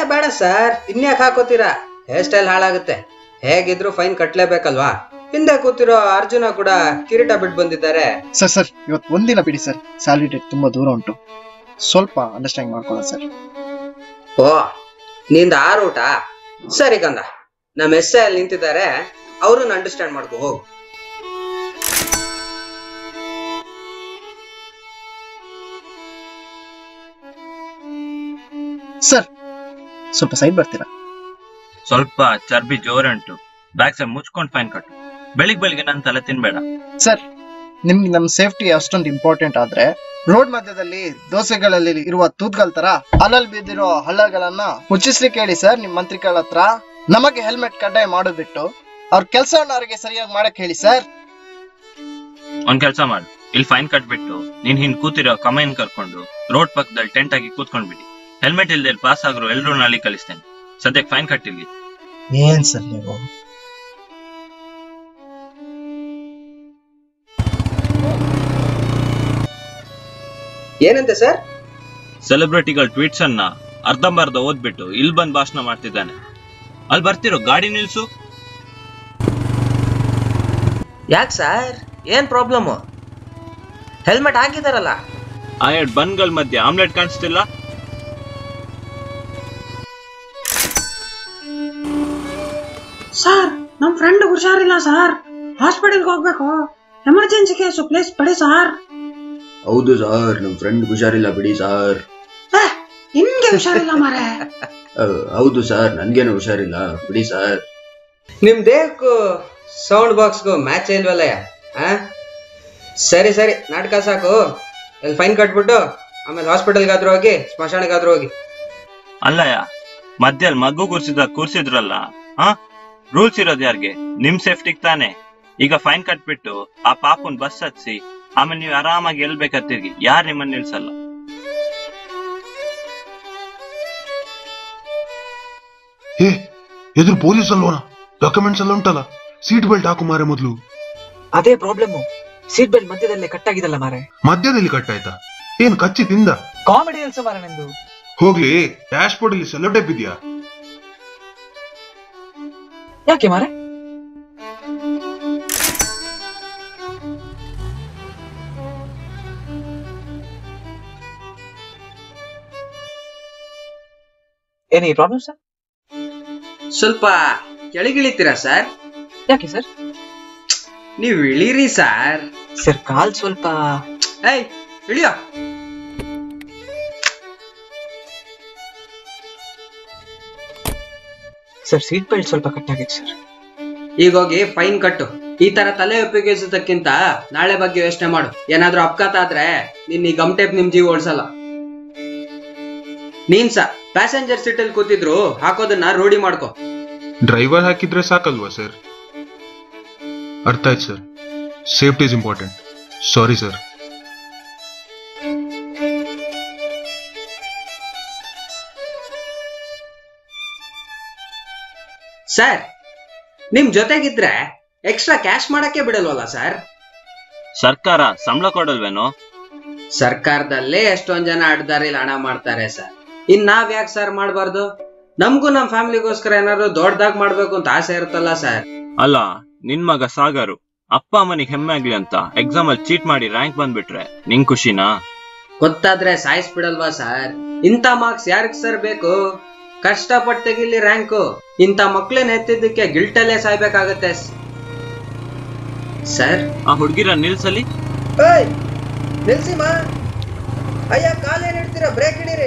ಬೇಡ ಸರ್ ಇನ್ಯಾಕ್ ಹಾಕೋತೀರಾ ಹೇರ್ ಸ್ಟೈಲ್ ಹಾಳಾಗುತ್ತೆ ಹೇಗಿದ್ರು ಫೈನ್ ಕಟ್ಲೇಬೇಕಲ್ವಾ ಹಿಂದೆ ಕೂತಿರೋ ಅರ್ಜುನ ಕೂಡ ಕಿರೀಟ ಬಿಟ್ಟು ಬಂದಿದ್ದಾರೆ ಸರ್ ಸರ್ ಇವತ್ತು ಒಂದಿನ ಬಿಡಿ ಸರ್ ಸ್ಯಾಲ್ರಿ ಡೇಟ್ ತುಂಬಾ ದೂರ ಉಂಟು ಸ್ವಲ್ಪ ಅಂಡರ್ಸ್ಟ್ಯಾಂಡ್ ಮಾಡ್ಕೊಳ್ಳೋಣ ಸರ್ ಓ ನಿಂದ ಆರು ಊಟ ಸರಿ ಕಂದ ನಮ್ಮ ಎಸ್ ಅಲ್ಲಿ ನಿಂತಿದ್ದಾರೆ ಅವ್ರನ್ನ ಅಂಡರ್ಸ್ಟ್ಯಾಂಡ್ ಮಾಡ್ಕೋ ಹೋಗು ಸರ್ ಸ್ವಲ್ಪ ಸೈಡ್ ಬರ್ತೀರಾ ಸ್ವಲ್ಪ ಚರ್ಬಿ ಜೋರುಂಟು ಬ್ಯಾಕ್ ಸೈಡ್ ಮುಚ್ಕೊಂಡ್ ಫೈನ್ ಕಟ್ಟು ಬೆಳಿಗ್ ಬೆಳಿಗ್ಗೆ ನನ್ ತಲೆ ತಿನ್ಬೇಡ ಸರ್ ನಿಮ್ಗೆ ನಮ್ ಸೇಫ್ಟಿ ಅಷ್ಟೊಂದು ಇಂಪಾರ್ಟೆಂಟ್ ಆದ್ರೆ ರೋಡ್ ಮಧ್ಯದಲ್ಲಿ ದೋಸೆಗಳಲ್ಲಿ ಇರುವ ತೂತ್ಗಳ ತರ ಅಲ್ಲಲ್ಲಿ ಬಿದ್ದಿರೋ ಹಳ್ಳಗಳನ್ನ ಮುಚ್ಚಿಸ್ಲಿಕ್ಕೆ ಹೇಳಿ ಸರ್ ನಿಮ್ ಮಂತ್ರಿಗಳ ಹತ್ರ ನಮಗೆ ಹೆಲ್ಮೆಟ್ ಕಡ್ಡಾಯ ಮಾಡೋದ್ ಬಿಟ್ಟು ಅವ್ರ ಕೆಲಸವನ್ನ ಅವ್ರಿಗೆ ಸರಿಯಾಗಿ ಮಾಡಕ್ ಹೇಳಿ ಸರ್ ಒಂದ್ ಕೆಲ್ಸ ಮಾಡು ಇಲ್ಲಿ ಫೈನ್ ಕಟ್ಬಿಟ್ಟು ನೀನ್ ಹಿಂದ್ ಕೂತಿರೋ ಕಮೈನ್ ಕರ್ಕೊಂಡು ರೋಡ್ ಪಕ್ಕದಲ್ಲಿ ಟೆಂಟ್ ಆಗಿ ಕೂತ್ಕೊಂಡ್ಬಿಡಿ ಹೆಲ್ಮೆಟ್ ಇಲ್ದೆ ಪಾಸ್ ಆಗ್ರು ಎಲ್ರು ನಾಳೆ ಕಲಿಸ್ತೇನೆ ಸದ್ಯಕ್ಕೆ ಫೈನ್ ಕಟ್ಟಿಲ್ಲಿ ಏನ್ ಸರ್ ನೀವು ಏನಂತೆ ಸರ್ ಸೆಲೆಬ್ರಿಟಿಗಳ ಟ್ವೀಟ್ಸ್ ಅನ್ನ ಅರ್ಧಂಬರ್ಧ ಓದ್ಬಿಟ್ಟು ಇಲ್ಲಿ ಬಂದ್ ಭಾಷಣ ಮಾಡ್ತಿದ್ದಾನೆ ಅಲ್ಲಿ ಬರ್ತಿರೋ ಗಾಡಿ ನಿಲ್ಸು ಯಾಕೆ ಸರ್ ಏನ್ ಪ್ರಾಬ್ಲಮ್ ಹೆಲ್ಮೆಟ್ ಹಾಕಿದಾರಲ್ಲ ಆ ಎರಡ್ ಬನ್ಗಳ ಮಧ್ಯೆ ಆಮ್ಲೆಟ್ ಕಾಣಿಸ್ತಿಲ್ಲ ಸರ್ ನಮ್ ಫ್ರೆಂಡ್ ಹುಷಾರಿಲ್ಲ ಸರ್ ಹಾಸ್ಪಿಟಲ್ಗೆ ಹೋಗ್ಬೇಕು ಎಮರ್ಜೆನ್ಸಿ ಕೇಸು ಪ್ಲೇಸ್ ಬಿಡಿ ಸರ್ ಹೌದು ಸರ್ ನಮ್ ಫ್ರೆಂಡ್ ಹುಷಾರಿಲ್ಲ ಬಿಡಿ ಸರ್ ನಿಮ್ಗೆ ಹುಷಾರಿಲ್ಲ ಮಾರೆ ಹೌದು ಸರ್ ನನ್ಗೇನು ಹುಷಾರಿಲ್ಲ ಬಿಡಿ ಸರ್ ನಿಮ್ ದೇಹಕ್ಕೂ ಸೌಂಡ್ ಬಾಕ್ಸ್ಗೂ ಮ್ಯಾಚ್ ಇಲ್ವಲ್ಲಯ್ಯ ಆ ಸರಿ ಸರಿ ನಾಟಕ ಸಾಕು ಇಲ್ಲಿ ಫೈನ್ ಕಟ್ಬಿಟ್ಟು ಆಮೇಲೆ ಹಾಸ್ಪಿಟಲ್ಗಾದ್ರೂ ಹೋಗಿ ಸ್ಮಶಾನಕ್ಕಾದ್ರೂ ಹೋಗಿ ಅಲ್ಲಯ್ಯ ಮಧ್ಯದಲ್ಲಿ ಮಗು ಕೂರ್ಸಿದ ಕೂರ್ಸಿದ್ರಲ್ಲ ಹಾ ರೂಲ್ಸ್ ಇರೋದು ಯಾರ್ಗೆ ನಿಮ್ ಸೇಫ್ಟಿಗ್ ತಾನೆ ಈಗ ಫೈನ್ ಕಟ್ಬಿಟ್ಟು ಆ ಪಾಪನ್ ಬಸ್ ಹತ್ಸಿ ಆಮೇಲೆ ನೀವು ಆರಾಮಾಗಿ ಎಲ್ ಬೇಕಾದ್ ತಿರ್ಗಿ ಯಾರು ನಿಮ್ಮನ್ನ ನಿಲ್ಸಲ್ಲ ಏ ಎದುರು ಪೊಲೀಸ್ ಅಲ್ವಾ ಡಾಕ್ಯುಮೆಂಟ್ಸ್ ಎಲ್ಲ ಉಂಟಲ್ಲ ಸೀಟ್ ಬೆಲ್ಟ್ ಹಾಕು ಮಾರೆ ಮೊದ್ಲು ಅದೇ ಪ್ರಾಬ್ಲಮ್ ಸೀಟ್ ಬೆಲ್ಟ್ ಮಧ್ಯದಲ್ಲಿ ಕಟ್ ಆಗಿದಲ್ಲ ಮಾರೆ ಮಧ್ಯದಲ್ಲಿ ಕಟ್ಟಾಯ್ತಾ ಏನ್ ಕಚ್ಚಿ ತಿಂದ ಕಾಮಿಡಿ ಅಲ್ಸ ಮಾರೆ ನಿಂದು ಹೋಗ್ಲಿ ಡ್ಯಾಶ್ ಬೋರ್ಡ್ ಅಲ್ಲಿ ಸೆಲ್ಲೋ ಟೈಪ್ ಇದೆಯಾ ಯಾಕೆ ಮಾರೆ ಏನಿ ಪ್ರಾಬ್ಲಮ್ ಸರ್ ಸ್ವಲ್ಪ ಕೆಳಗಿಳಿತೀರಾ ಸರ್ ಯಾಕೆ ಸರ್ ನೀವ್ ಇಳೀರಿ ಸರ್ ಸರ್ ಕಾಲ್ ಸ್ವಲ್ಪ ಏಯ್ ಇಳಿಯೋ ಸರ್ ಸೀಟ್ ಬೆಲ್ಟ್ ಸ್ವಲ್ಪ ಕಟ್ ಆಗಿತ್ತು ಸರ್ ಈಗ ಹೋಗಿ ಫೈನ್ ಕಟ್ಟು ಈ ತರ ತಲೆ ಉಪಯೋಗಿಸೋದಕ್ಕಿಂತ ನಾಳೆ ಬಗ್ಗೆ ಯೋಚನೆ ಮಾಡು ಏನಾದ್ರೂ ಅಪಘಾತ ಆದ್ರೆ ನಿನ್ ಈ ಗಮ್ ಟೇಪ್ ನಿಮ್ ಜೀವ ಓಡಿಸಲ್ಲ ನೀನ್ ಸ ಪ್ಯಾಸೆಂಜರ್ ಸೀಟ್ ಅಲ್ಲಿ ಕೂತಿದ್ರು ಹಾಕೋದನ್ನ ರೂಢಿ ಮಾಡ್ಕೋ ಡ್ರೈವರ್ ಹಾಕಿದ್ರೆ ಸಾಕಲ್ವಾ ಸರ್ ಅರ್ಥ ಆಯ್ತು sir safety is important sorry sir sir ನಿಮ್ ಜೊತೆಗಿದ್ರೆ ಎಕ್ಸ್ಟ್ರಾ ಕ್ಯಾಶ್ ಮಾಡಕ್ಕೆ ಬಿಡಲ್ವಲ್ಲ ಸರ್ ಸರ್ಕಾರ ಸಂಬಳ ಕೊಡಲ್ವೇನೋ ಸರ್ಕಾರದಲ್ಲೇ ಎಷ್ಟೊಂದ್ ಜನ ಅಡ್ದಾರಿಲ್ ಹಣ ಮಾಡ್ತಾರೆ ಸರ್ ಇನ್ ನಾವ್ ಯಾಕೆ ಸರ್ ಮಾಡ್ಬಾರ್ದು ನಮ್ಗೂ ನಮ್ ಫ್ಯಾಮಿಲಿಗೋಸ್ಕರ ಏನಾದ್ರು ದೊಡ್ಡದಾಗ್ ಮಾಡ್ಬೇಕು ಅಂತ ಆಸೆ ಇರುತ್ತಲ್ಲ ಸರ್ ಅಲ್ಲ ನಿನ್ ಮಗ ಸಾಗರು ಅಪ್ಪ ಅಮ್ಮನಿಗೆ ಹೆಮ್ಮೆ ಆಗ್ಲಿ ಅಂತ ಎಕ್ಸಾಮ್ ಅಲ್ಲಿ ಚೀಟ್ ಮಾಡಿ ರ್ಯಾಂಕ್ ಬಂದ್ಬಿಟ್ರೆ ನಿಂಗ್ ಖುಷಿನಾ ಗೊತ್ತಾದ್ರೆ ಸಾಯಿಸ್ಬಿಡಲ್ವಾ ಸರ್ ಇಂಥ ಮಾರ್ಕ್ಸ್ ಯಾರಿಗ್ ಸರ್ ಬೇಕು ಕಷ್ಟಪಟ್ಟು ತೆಗಿಲಿ ರ್ಯಾಂಕು ಇಂಥ ಮಕ್ಳನ್ನ ಎತ್ತಿದ್ದಕ್ಕೆ ಗಿಲ್ಟಲ್ಲೇ ಸಾಯ್ಬೇಕಾಗತ್ತೆ ಸರ್ ಆ ಹುಡ್ಗಿರ ನಿಲ್ಸಲಿ ನಿಲ್ಸಿ ಮಾ ಅಯ್ಯ ಕಾಲೇನ್ ಇಡ್ತೀರಾ ಬ್ರೇಕ್ ಹಿಡೀರಿ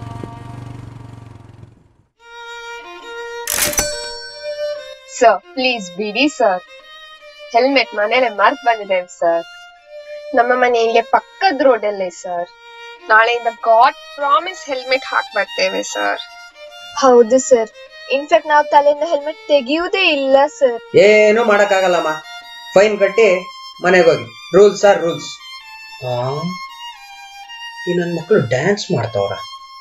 ಸರ್ ಪ್ಲೀಸ್ ಬಿಡಿ ಸರ್ ಹೆಲ್ಮೆಟ್ ಮನೇಲೆ ಮರ್ತ್ ಬಂದಿದ್ದೇವೆ ಸರ್ ನಮ್ಮ ಮನೆ ಇಲ್ಲೇ ಪಕ್ಕದ ರೋಡ್ ಅಲ್ಲೇ ಸರ್ ನಾಳೆಯಿಂದ ಗಾಡ್ ಪ್ರಾಮಿಸ್ ಹೆಲ್ಮೆಟ್ ಹಾಕ್ ಬರ್ತೇವೆ ಸರ್ ಹೌದು ಸರ್ ಇನ್ಫ್ಯಾಕ್ಟ್ ನಾವು ತಲೆಯಿಂದ ಹೆಲ್ಮೆಟ್ ತೆಗೆಯುವುದೇ ಇಲ್ಲ ಸರ್ ಏನು ಮಾಡಕ್ಕಾಗಲ್ಲಮ್ಮ ಫೈನ್ ಕಟ್ಟಿ ಮನೆಗೆ ಹೋಗಿ ರೂಲ್ಸ್ ಆರ್ ರೂಲ್ಸ್ ಈ ನನ್ ಮಕ್ಕಳು ಡ್ಯಾನ್ಸ್ ಮಾಡ್ತಾವ್ರ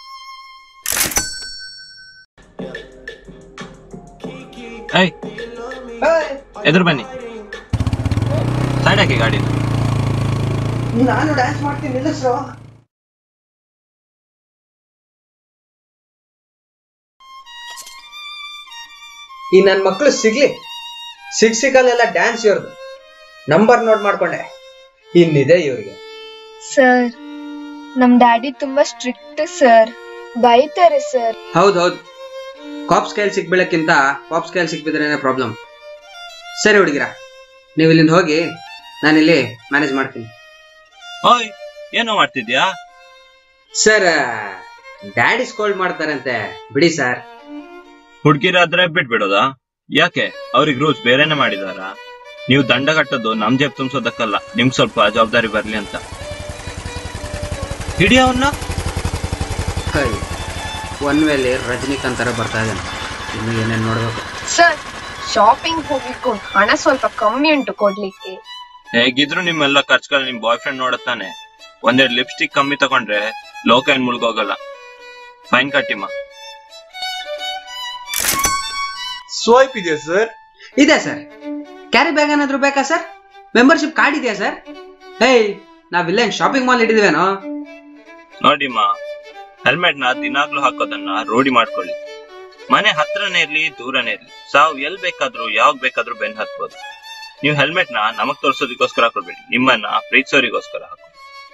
ಏಯ್ ಎದುರು ಬನ್ನಿ ಸೈಡ್ ಹಾಕಿ ಗಾಡಿನ ನಾನು ಡ್ಯಾನ್ಸ್ ಮಾಡ್ತೀನಿ ನಿಲ್ಲಿಸ್ರು ಈ ನನ್ನ ಮಕ್ಕಳು ಸಿಗ್ಲಿ ಸಿಗ್ ಸಿಗಲ್ಲೆಲ್ಲ ಡ್ಯಾನ್ಸ್ ಇವ್ರದ್ದು ನಂಬರ್ ನೋಟ್ ಮಾಡ್ಕೊಂಡೆ ಇನ್ನಿದೆ ಇವ್ರಿಗೆ ಸರ್ ನಮ್ ಡ್ಯಾಡಿ ತುಂಬಾ ಸ್ಟ್ರಿಕ್ಟ್ ಸರ್ ಬೈತಾರೆ ಸರ್ ಹೌದು ಹೌದು ಕಾಪ್ಸ್ ಕೈಯಲ್ಲಿ ಸಿಕ್ಬೀಳಕ್ಕಿಂತ ಪಾಪ್ಸ್ ಕೈಯಲ್ಲಿ ಸಿಕ್ಬಿದ್ರೇನೆ ಪ್ರಾಬ್ಲಮ್ ಸರಿ ಹುಡುಗಿರ ನೀವು ಇಲ್ಲಿಂದ ಹೋಗಿ ನಾನಿಲ್ಲಿ ಮ್ಯಾನೇಜ್ ಮಾಡ್ತೀನಿ ಓಯ್ ಏನೋ ಮಾಡ್ತಿದ್ಯಾ ಸರ್ ಡ್ಯಾಡಿ ಸ್ಕೋಲ್ಡ್ ಮಾಡ್ತಾರಂತೆ ಬಿಡಿ ಸರ್ ಹುಡ್ಗಿರಾದ್ರೆ ಬಿಟ್ಬಿಡೋದಾ ಯಾಕೆ ಅವ್ರಿಗೆ ರೂಲ್ಸ್ ಬೇರೆನೆ ಮಾಡಿದಾರ ನೀವು ದಂಡ ಕಟ್ಟೋದು ನಮ್ ಜೇಬ್ ತುಂಬಿಸೋದಕ್ಕಲ್ಲ ನಿಮ್ಗೆ ಸ್ವಲ್ಪ ಜವಾಬ್ದಾರಿ ಬರ್ಲಿ ಅಂತ ಹಿಡಿ ಅವನ್ನ ಒನ್ ವೇಲಿ ರಜನಿಕಾಂತ್ ತರ ಬರ್ತಾ ಇದ್ದಾನೆ ಇನ್ನು ಏನೇನು ನೋಡ್ಬೇಕು ಸರ್ ಶಾಪಿಂಗ್ ಹೋಗ್ಲಿಕ್ಕೂ ಹಣ ಸ್ವಲ್ಪ ಕಮ್ಮಿ ಉಂಟು ಕೊಡ್ಲಿಕ್ಕೆ ಹೇಗಿದ್ರು ನಿಮ್ಮೆಲ್ಲ ಖರ್ಚುಗಳು ನಿಮ್ ಬಾಯ್ ಫ್ರೆಂಡ್ ನೋಡತ್ತಾನೆ ಒಂದೆರಡು ಲಿಪ್ಸ್ಟಿಕ್ ಕಮ್ಮಿ ತಗೊಂಡ್ರೆ ಲೋಕ ಏನ್ ಮುಳ್ಗೋಗಲ್ಲ ಫೈನ್ ಕಟ್ಟಿಮ್ಮ ಸ್ವೈಪ್ ಇದೆಯಾ ಸರ್ ಇದೆ ಸರ್ ಕ್ಯಾರಿ ಬ್ಯಾಗ್ ಏನಾದ್ರು ಬೇಕಾ ಸರ್ ಮೆಂಬರ್ಶಿಪ್ ಕಾರ್ಡ್ ಇದೆಯಾ ಸರ್ ಹೇಯ್ ನಾವಿಲ್ಲೇ ಶಾಪಿಂಗ್ ಮಾಲ್ ಇಟ್ಟಿದ್ದೇನೋ ನೋಡಿಮ್ಮ ಹೆಲ್ಮೆಟ್ ನ ದಿನಾಗ್ಲೂ ಹಾಕೋದನ್ನ ರೂಢಿ ಮಾಡ್ಕೊಳ್ಳಿ ಮನೆ ಹತ್ರನೇ ಇರ್ಲಿ ದೂರನೇ ಇರ್ಲಿ ಸಾವು ಎಲ್ ಬೇಕಾದ್ರೂ ಯಾವಾಗ ಬೇಕಾದ್ರೂ ಬೆನ್ ಹತ್ಬೋದು ನೀವು ಹೆಲ್ಮೆಟ್ ನ ನಮಗ್ ತೋರ್ಸೋದಕ್ಕೋಸ್ಕರ ಹಾಕೊಳ್ಬೇಡಿ ನಿಮ್ಮನ್ನ ಪ್ರೀತಿಸೋರಿಗೋಸ್ಕರ ಹಾಕಿ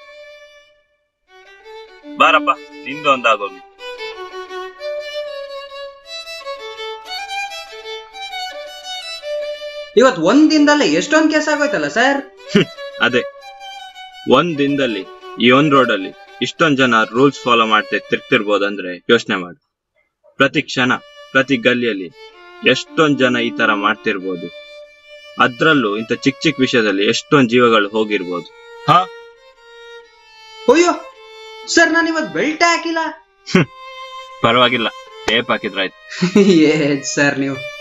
ಬಾರಪ್ಪ ನಿಂದು ಒಂದಾಗೋಗಿ ಇವತ್ತು ಒಂದ್ ದಿನದಲ್ಲೇ ಎಷ್ಟೊಂದ್ ಕೇಸ್ ಆಗೋಯ್ತಲ್ಲ ಸರ್ ಅದೇ ಒಂದ್ ದಿನದಲ್ಲಿ ಈ ಒಂದ್ ರೋಡ್ ಅಲ್ಲಿ ಇಷ್ಟೊಂದ್ ಜನ ರೂಲ್ಸ್ ಫಾಲೋ ಮಾಡ್ತಾ ತಿರ್ಗ್ತಿರ್ಬೋದಂದ್ರೆ ಯೋಚನೆ ಮಾಡಿ ಪ್ರತಿ ಕ್ಷಣ ಪ್ರತಿ ಗಲ್ಲಿಯಲ್ಲಿ ಎಷ್ಟೊಂದ್ ಜನ ಈ ತರ ಮಾಡ್ತಿರ್ಬೋದು ಅದ್ರಲ್ಲೂ ಇಂಥ ಚಿಕ್ಕ ಚಿಕ್ಕ ವಿಷಯದಲ್ಲಿ ಎಷ್ಟೊಂದ್ ಜೀವಗಳು ಹೋಗಿರ್ಬೋದು ಹಾ ಅಯ್ಯೋ ಸರ್ ನಾನು ಇವತ್ತು ಬೆಲ್ಟ್ ಹಾಕಿಲ್ಲ ಪರವಾಗಿಲ್ಲ ಟೇಪ್ ಹಾಕಿದ್ರಾಯ್ತು ಏ ಸರ್ ನೀವು